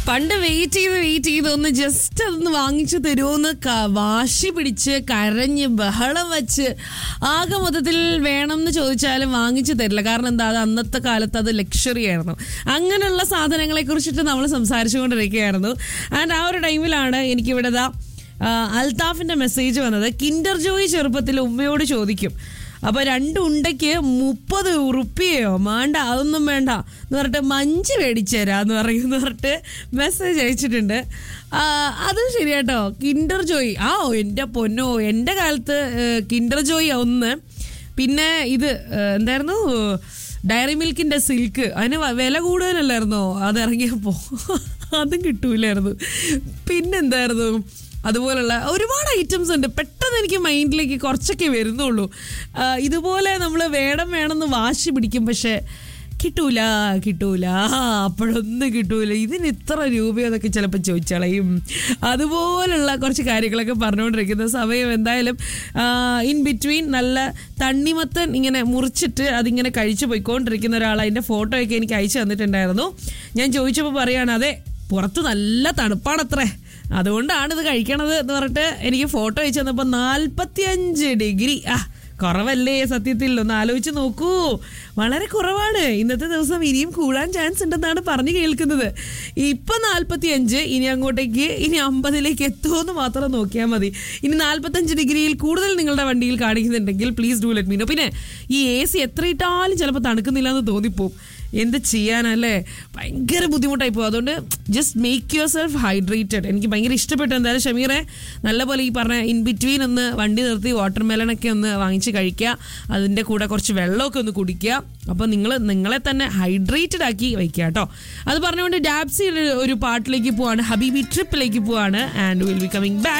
പണ്ട് വെയിറ്റ് ചെയ്ത് വെയിറ്റ് ചെയ്ത് ഒന്ന് ജസ്റ്റ് അതൊന്ന് വാങ്ങിച്ചു തരുമോന്ന് ക- വാശി പിടിച്ച് കരഞ്ഞ് ബഹളം വെച്ച് ആകെ മൊത്തത്തിൽ വേണം എന്ന് ചോദിച്ചാലും വാങ്ങിച്ചു തരില്ല കാരണം എന്താ അത് അന്നത്തെ കാലത്ത് അത് ലക്ഷറി ആയിരുന്നു അങ്ങനെയുള്ള സാധനങ്ങളെ കുറിച്ചിട്ട് നമ്മൾ സംസാരിച്ചുകൊണ്ടിരിക്കുകയായിരുന്നു ആൻഡ് ആ ഒരു ടൈമിലാണ് എനിക്കിവിടെ ദാ ആ, അൽത്താഫിന്റെ മെസ്സേജ് വന്നത് കിൻഡർ ജോയി ചെറുപ്പത്തിൽ ഉമ്മയോട് ചോദിക്കും അപ്പൊ രണ്ട് ഉണ്ടയ്ക്ക് മുപ്പത് ഉറുപ്പിയോ വേണ്ട അതൊന്നും വേണ്ട എന്ന് പറഞ്ഞിട്ട് മഞ്ച് മേടിച്ചുതരാന്ന് പറയും എന്ന് പറഞ്ഞിട്ട് മെസ്സേജ് അയച്ചിട്ടുണ്ട് ആ, അതും ശരിയാട്ടോ കിൻഡർ ജോയി ആ എൻ്റെ പൊന്നോ എൻ്റെ കാലത്ത് ഏഹ്, കിൻഡർ ജോയി ഒന്ന് പിന്നെ ഇത് ഏഹ്, എന്തായിരുന്നു ഡയറി മിൽക്കിന്റെ സിൽക്ക് അതിന് വ- വില കൂടുതലല്ലായിരുന്നോ അത് ഇറങ്ങിയപ്പോ അതും കിട്ടൂലായിരുന്നു പിന്നെന്തായിരുന്നു അതുപോലുള്ള ഒരുപാട് ഐറ്റംസ് ഉണ്ട് പെട്ടെന്ന് എനിക്ക് മൈൻഡിലേക്ക് കുറച്ചൊക്കെ വരുന്നുള്ളൂ ആ, ഇതുപോലെ നമ്മൾ വേണം വേണമെന്ന് വാശി പിടിക്കും പക്ഷെ കിട്ടൂല കിട്ടൂല അപ്പോഴൊന്നും കിട്ടൂല ഇതിന് ഇത്ര രൂപയെന്നൊക്കെ ചിലപ്പോൾ ചോദിച്ചളയും അതുപോലുള്ള കുറച്ച് കാര്യങ്ങളൊക്കെ പറഞ്ഞുകൊണ്ടിരിക്കുന്ന സമയം എന്തായാലും ഇൻ ബിറ്റ്വീൻ നല്ല തണ്ണിമത്തൻ ഇങ്ങനെ മുറിച്ചിട്ട് അതിങ്ങനെ കഴിച്ചു പോയിക്കൊണ്ടിരിക്കുന്ന ഒരാൾ അതിൻ്റെ ഫോട്ടോയൊക്കെ എനിക്ക് അയച്ചു തന്നിട്ടുണ്ടായിരുന്നു ഞാൻ ചോദിച്ചപ്പോൾ പറയാണ് അതെ പുറത്ത് നല്ല തണുപ്പാണത്രേ അതുകൊണ്ടാണ് ഇത് കഴിക്കണത് എന്ന് പറഞ്ഞിട്ട് എനിക്ക് ഫോട്ടോ അയച്ചു തന്നപ്പോൾ നാൽപ്പത്തിയഞ്ച് ഡിഗ്രി ആ കുറവല്ലേ സത്യത്തിൽ ഒന്ന് ആലോചിച്ച് നോക്കൂ വളരെ കുറവാണ് ഇന്നത്തെ ദിവസം ഇനിയും കൂടാൻ ചാൻസ് ഉണ്ടെന്നാണ് പറഞ്ഞു കേൾക്കുന്നത് ഇപ്പൊ നാൽപ്പത്തി അഞ്ച് ഇനി അങ്ങോട്ടേക്ക് ഇനി അമ്പതിലേക്ക് എത്തുമോ മാത്രം നോക്കിയാൽ മതി ഇനി നാൽപ്പത്തഞ്ച് ഡിഗ്രിയിൽ കൂടുതൽ നിങ്ങളുടെ വണ്ടിയിൽ കാണിക്കുന്നുണ്ടെങ്കിൽ പ്ലീസ് ഡു ലെറ്റ് മീനോ പിന്നെ ഈ എ സി എത്ര ഇട്ടാലും ചിലപ്പോൾ തണുക്കുന്നില്ല എന്ന് തോന്നിപ്പോവും എന്ത് ചെയ്യാനല്ലേ ഭയങ്കര ബുദ്ധിമുട്ടായി പോകും അതുകൊണ്ട് just make yourself hydrated എനിക്ക് ഭയങ്കര ഇഷ്ടപ്പെട്ടു എന്തായാലും ഷമീറെ നല്ലപോലെ ഈ പറഞ്ഞ ഇൻ ബിറ്റ്വീൻ ഒന്ന് വണ്ടി നിർത്തി വാട്ടർ മെലണൊക്കെ ഒന്ന് വാങ്ങിച്ച് കഴിക്കുക അതിൻ്റെ കൂടെ കുറച്ച് വെള്ളമൊക്കെ ഒന്ന് കുടിക്കുക അപ്പോൾ നിങ്ങൾ നിങ്ങളെ തന്നെ ഹൈഡ്രേറ്റഡ് ആക്കി വയ്ക്കുക കേട്ടോ അത് പറഞ്ഞുകൊണ്ട് ഡാബ്സി ഒരു പാട്ടിലേക്ക് പോവാണ് ഹബീബി ട്രിപ്പിലേക്ക് പോവാണ് and will be coming back